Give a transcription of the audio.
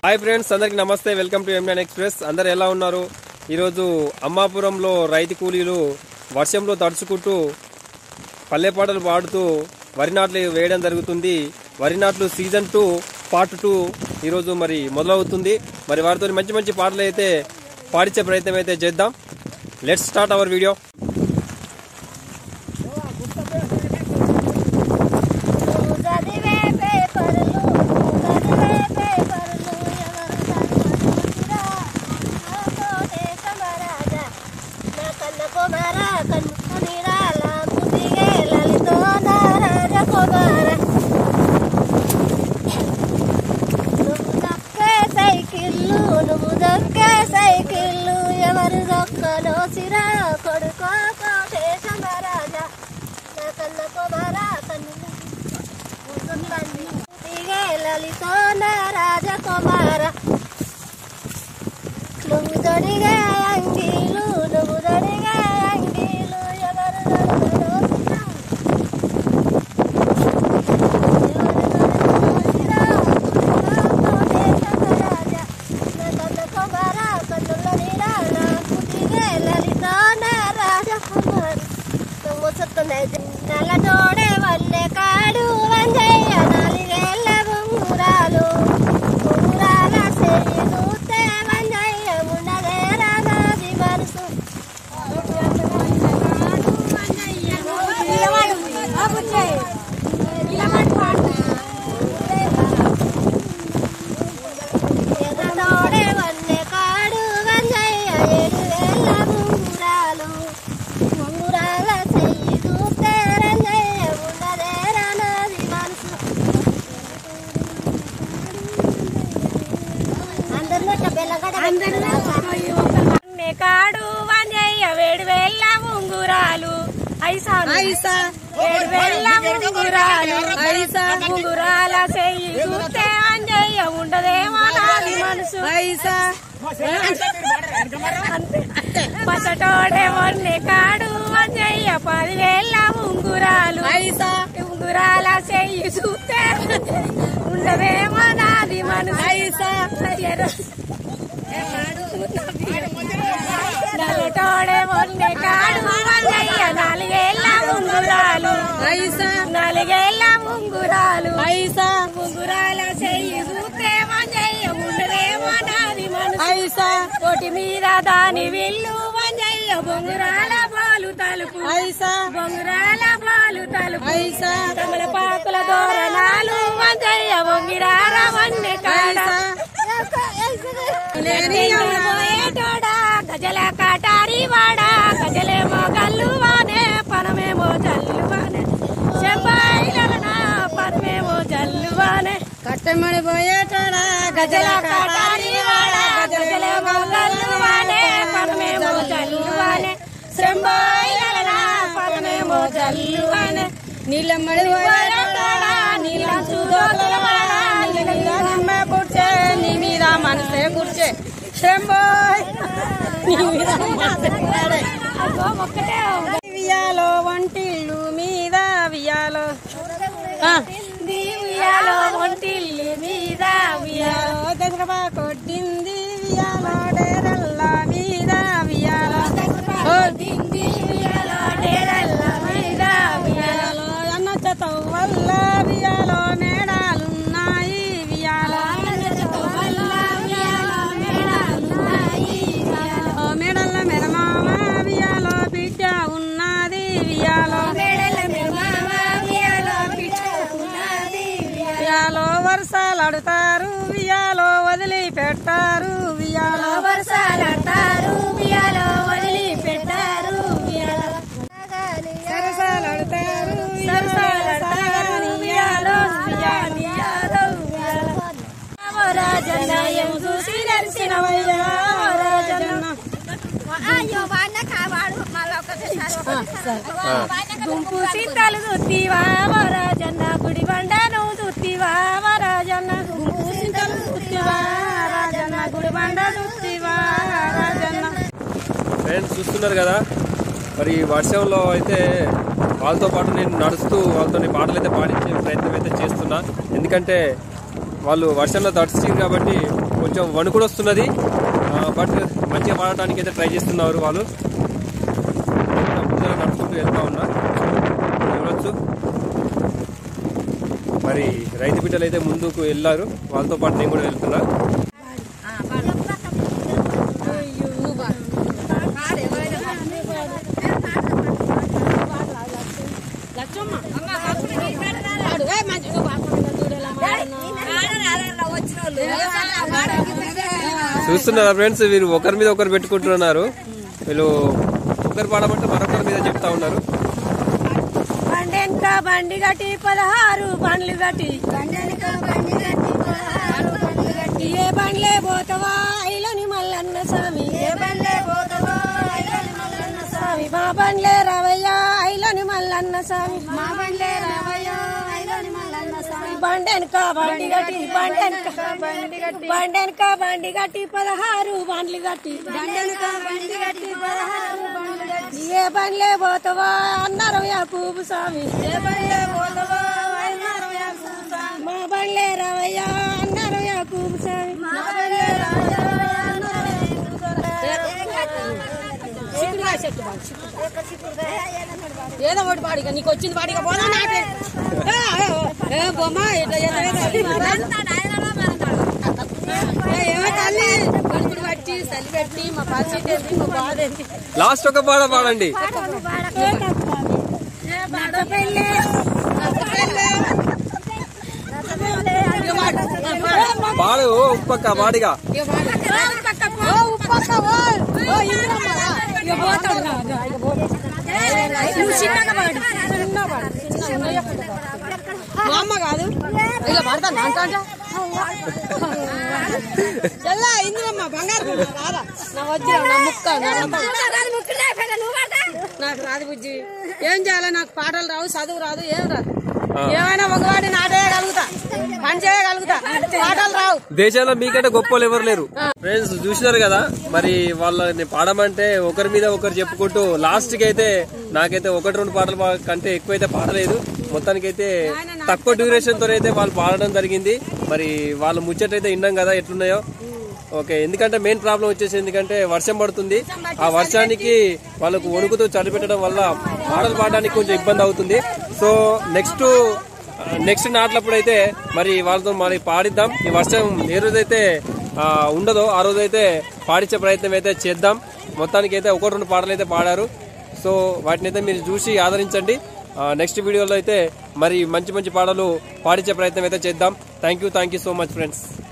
Hi friends అందరికి నమస్తే welcome to MN express అందరు ఎలా ఉన్నారు ఈరోజు అమ్మాపురంలో రైతు కూలీలు వర్షంలో తడుచుకుంటూ పల్లె పాటలు పాడుతూ వరి నాట్లు వేయడం జరుగుతుంది వరి నాట్లు సీజన్ టూ పార్ట్ టూ ఈరోజు మరి మొదలవుతుంది మరి వారితో మంచి మంచి పాటలు అయితే పాడించే ప్రయత్నం అయితే చేద్దాం లెట్స్ స్టార్ట్ అవర్ వీడియో చదివే పేపర్లు చదివే పేపర్లు ఎవరు చదవనురా నా కోటే సమరాజా నా కన్న కుమార కన్ను నిరాల ముదిగే లలితో నా రాజ కుమార నువ్వు దక్కే సైకిళ్ళు నువ్వు దక్కే సైకిళ్ళు ఎవరు దొక్కలో సిరా కొడుకో కోటే సమరాజా నా కన్న కుమార కన్ను దిగే లలితో నా రాజకుమార నువ్వు దొడిగే అంగీలు నువ్వు దొడిగే అంగీలు ఎవరు దొరకరు నల్లటోడే వల్లే కాడు వంజయ్య నాలుగేళ్ల ఉంగురాలు ఉంగురాల చెయ్యి చూస్తే వంజయ్య ఉండదే రానాది మనసు ఎగటోడే వల్లే కాడు వంజయ్య ఏడు వేల ఉంగురాలు ఉంగురాల చెయ్యి చూస్తే రంజయ్య ఉండదే రానాది మనసు అందరిలో బెల్లగడ కాడు వంజయ్య వేడు వేళ్ళ ఉంగురాలు ఐసా ఐసా వేడు వేళ్ళ ఉంగురాలు ఐసా ఉంగురాల చెయ్యి చూస్తే అంజయ్య ఉండదేమో నాది మనసు ఐసా పసటోడే మొన్నే కాడు వంజయ్య పదివేళ్ళ ఉంగురాలు ఐసా ఉంగురాల చెయ్యి చూస్తే ఉండదేమో నాది మనసు ఐసా నల్లటోడే మొన్నే కాడు వంజయ్య నాలుగేళ్ల ఉంగురాలు ఐసా నాలుగేళ్ల ఉంగురాలు ఐసా ఉంగురాల చెయ్యి చూస్తే వంజయ్య ఉండదేమో నాది మనసు ఐసా కోటి మీద దాని విల్లు వంజయ్య బొంగురాల బాలు తలుపు ఐసా బొంగురాల బాలు తలుపు ఐసా తమలపాకుల దోరణాలు వంజయ్య బొంగిరార వన్నె కాడ పోయేటోడా గజల కాటారి వాడా గజలేమో గల్లువానే పనమేమో జల్లువానే చెంబాయిలనా పనమేమో జల్లువానే కట్టమడి పోయేటోడా గజల కాటారి వాడా గజలేమో గల్లువానే పనమేమో జల్లువానే చెంబాయిలనా పనమేమో జల్లువానే నీళ్ళమ్మడి పోయేటోడా నీళ్ళ చూదోలవాడా నీళ్ళమ్మ కూర్చే నీ మీద మనసే కూర్చే శ్రంబోయ్ నీ మీద మనసే కూర్చే. అగో ఒక్కటే ఉంది. వియాలో వంటిల్లు మీద వియాలో ఆ, ఉయ్యాలో ఒంటిల్లి మీద ఉయ్యాలో వియాలో దసరబా కొట్టింది వియాలో డేరల్ల మీద వియాలో ఓ, దింది ఉయ్యాలో డేరల్ల మీద ఉయ్యాలో వియాలో అన్న చతం వల్ల వియాలో మేడాలున్నాయి వియాలో ఓ మేడల్ల మెరమామ వియాలో బిడ్డ ఉన్నది వియాలో వియాలో వర్షాలు అడుతారు వియాలో వదిలి పెట్టారు వియాలో వర్షాలంటారు ఉయ్యాలో వదిలి పెట్టారు ఉయ్యాలో సరసాలు అడుతారు సరసాలంటారు ఉయ్యాలో ఉయ్యాలో ఉయ్యాలో రాజన్న ఏం చూసి నరిసినవయ్యా రాజన్న గుంపు సీతలు చుత్తివా రాజన్న గుడి బండ నువ్వు చుత్తివా రాజన్న గుంపు సీతలు చుత్తివా రాజన్న గుడి బండ చుత్తివా రాజన్న ఫ్రెండ్స్ చూస్తున్నారు కదా మరి ఈ వర్షంలో అయితే వాళ్ళతో పాటు నేను నడుస్తూ వాళ్ళతో పాటలు అయితే పాడించే ప్రయత్నం అయితే చేస్తున్నా ఎందుకంటే వాళ్ళు వర్షంలో తడిచింది కాబట్టి కొంచెం వణుకుడు వస్తున్నది బట్ మంచిగా పాడటానికి అయితే ట్రై చేస్తున్నారు వాళ్ళు ముందర నడుచుకుంటూ వెళ్తా ఉన్నా చూడొచ్చు మరి రైతు బిడ్డలు అయితే ముందుకు వెళ్ళారు వాళ్ళతో పాటు నేను కూడా వెళ్తున్నా చూస్తున్నారా ఫ్రెండ్స్ వీరు ఒకరి మీద ఒకరు పెట్టుకుంటున్నారు వీళ్ళు ఒకరు పాడమంటే మరొకరి మీద చెప్తా ఉన్నారు బండి వెనక బండి గట్టి పదహారు బండ్లు గట్టి ఏ బండ్లే పోతావా ఐలోని మల్లన్న స్వామి ఏ బండ్లే పోతావా స్వామి మా బండ్లే రవయ్యా ఐలోని మల్లన్న స్వామి మా బండ్లే రవయ్యా ఐలోని మల్లన్న స్వామి బండి వెనక బండి గట్టి బండి వెనక బండి గట్టి బండి వెనక బండి గట్టి పదహారు బండ్లు గట్టి బండి వెనక బండి గట్టి పదహారు బండ్లు గట్టి ఏ బండ్లే పోతావా అన్నారు యాకూబు స్వామి ఏ బండ్లే పోతావా అన్నారు యాకూబు స్వామి మా బండ్లే రవయ్యా అన్నారు యాకూబు స్వామి మా బండ్లే రవయ్యా అన్నారు యాకూబు ఏదో ఒకటి పాడిగా నీకు వచ్చింది పాడిగా పోదా నాకే ఏ, ఏ, ఏ, బొమ్మ ఇట్లా ఏదో ఏదో. ఏ, ఏమో తల్లి కడుపుడు పట్టి చలి పెట్టి మా పరిస్థితి ఏంటి మా బాధ ఏంటి లాస్ట్ ఒక పాట పాడండి పాడు ఉప్పక్క పాడిగా మా అమ్మ కాదు ఇలా పడతాను అంటా చెల్లా ఇందులమ్మ బంగారు బొమ్మ, రారా నా వచ్చి నా ముక్క నా రథం. నాకు రాదు బుజ్జి ఏం చేయాలి నాకు పాటలు రావు చదువు రాదు ఏం రాదు ఏమైనా ఒకవాడి నాటేయగలుగుతా పని చేయగలుగుతా పాటలు రావు దేశంలో మీకంటే గొప్ప వాళ్ళు ఎవరు లేరు ఫ్రెండ్స్ చూసినారు కదా మరి వాళ్ళని పాడమంటే ఒకరి మీద ఒకరు చెప్పుకుంటూ లాస్ట్ కి అయితే నాకైతే ఒకటి రెండు పాటలు పా- కంటే ఎక్కువైతే పాడలేదు మొత్తానికైతే తక్కువ డ్యూరేషన్ తో అయితే వాళ్ళు పాడడం జరిగింది మరి వాళ్ళ ముచ్చటైతే విన్నాం కదా ఎట్లున్నాయో ఓకే ఎందుకంటే మెయిన్ ప్రాబ్లం వచ్చేసి ఎందుకంటే వర్షం పడుతుంది ఆ వర్షానికి వాళ్ళకు వణుకుతూ చలి పెట్టడం వల్ల పాటలు పాడడానికి కొంచెం ఇబ్బంది అవుతుంది సో నెక్స్ట్ నెక్స్ట్ నాట్లప్పుడు అయితే మరి వాళ్ళతో మరి పాడిద్దాం ఈ వర్షం ఏ రోజైతే ఆ, ఉండదో ఆ రోజైతే పాడించే ప్రయత్నం అయితే చేద్దాం మొత్తానికి అయితే ఒకటి రెండు పాటలు అయితే పాడారు సో వాటిని అయితే మీరు చూసి ఆదరించండి నెక్స్ట్ వీడియోలో అయితే మరి మంచి మంచి పాటలు పాడించే ప్రయత్నం అయితే చేద్దాం thank you thank you so much friends